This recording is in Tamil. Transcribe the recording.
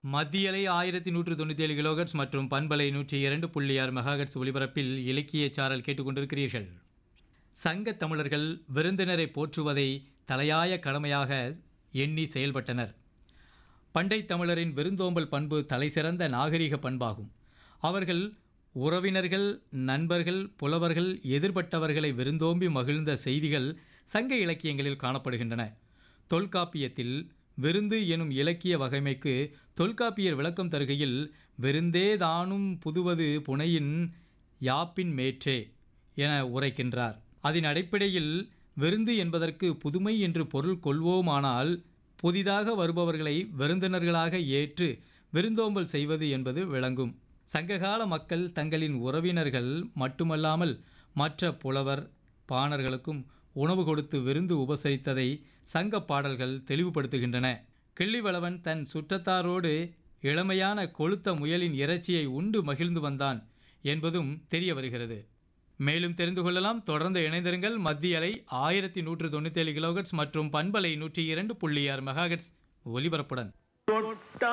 மத்தியலை ஆயிரத்தி நூற்று தொண்ணூற்றி ஏழு கிலோகட்ஸ் மற்றும் பண்பலை நூற்றி இரண்டு புள்ளி ஆறு மெகாகட்ஸ் ஒலிபரப்பில் இலக்கிய சாரல் கேட்டுக்கொண்டிருக்கிறீர்கள் சங்கத் தமிழர்கள் விருந்தினரை போற்றுவதை தலையாய கடமையாக எண்ணி செயல்பட்டனர் பண்டை தமிழரின் விருந்தோம்பல் பண்பு தலைசிறந்த நாகரிக பண்பாகும் அவர்கள் உறவினர்கள் நண்பர்கள் புலவர்கள் எதிர்பட்டவர்களை விருந்தோம்பி மகிழ்ந்த செய்திகள் சங்க இலக்கியங்களில் காணப்படுகின்றன தொல்காப்பியத்தில் விருந்து எனும் இலக்கிய வகைமைக்கு தொல்காப்பியர் விளக்கம் தருகையில் விருந்தே தானும் புதுவது புனையின் யாப்பின் மேற்றே என உரைக்கின்றார் அதன் அடிப்படையில் விருந்து என்பதற்கு புதுமை என்று பொருள் கொள்வோமானால் புதிதாக வருபவர்களை விருந்தினர்களாக ஏற்று விருந்தோம்பல் செய்வது என்பது விளங்கும் சங்ககால மக்கள் தங்களின் உறவினர்கள் மட்டுமல்லாமல் மற்ற புலவர் பாணர்களுக்கும் உணவு கொடுத்து விருந்து உபசரித்ததை சங்க பாடல்கள் தெளிவுபடுத்துகின்றன கிள்ளிவளவன் தன் சுற்றத்தாரோடு இளமையான கொளுத்த முயலின் இறைச்சியை உண்டு மகிழ்ந்து வந்தான் என்பதும் தெரிய வருகிறது மேலும் தெரிந்து கொள்ளலாம் தொடர்ந்து இணைந்திருங்கள் மத்திய அலை ஆயிரத்தி நூற்று தொண்ணூற்றி ஏழு கிலோகட்ஸ் மற்றும் பண்பலை நூற்றி இரண்டு புள்ளி ஆறு மெகாகட்ஸ் ஒலிபரப்புடன்